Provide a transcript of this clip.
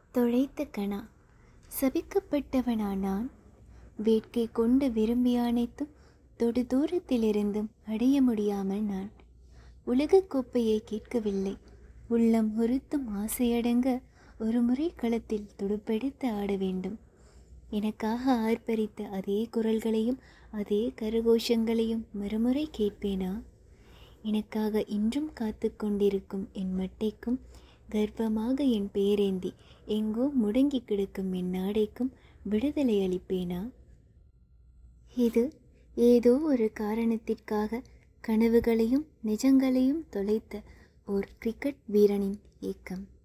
தொலைத்த கணா சபிக்கப்பட்டவனா நான் வேட்கை கொண்டு விரும்பி அனைத்தும் தொடு தூரத்திலிருந்தும் அடைய முடியாமல் நான் உலகக் கோப்பையை கேட்கவில்லை உள்ளம் உறுத்தும் ஆசையடங்க ஒரு முறை களத்தில் துடுப்பெடுத்து ஆட வேண்டும் எனக்காக ஆர்ப்பரித்த அதே குரல்களையும் அதே கரகோஷங்களையும் மறுமுறை கேட்பேனா எனக்காக இன்றும் காத்து கொண்டிருக்கும் என் மட்டைக்கும் கர்ப்பமாக என் பேரேந்தி எங்கோ முடங்கி கிடக்கும் என் நாடைக்கும் விடுதலை அளிப்பேனா இது ஏதோ ஒரு காரணத்திற்காக கனவுகளையும் நிஜங்களையும் தொலைத்த ஓர் கிரிக்கெட் வீரனின் ஏக்கம்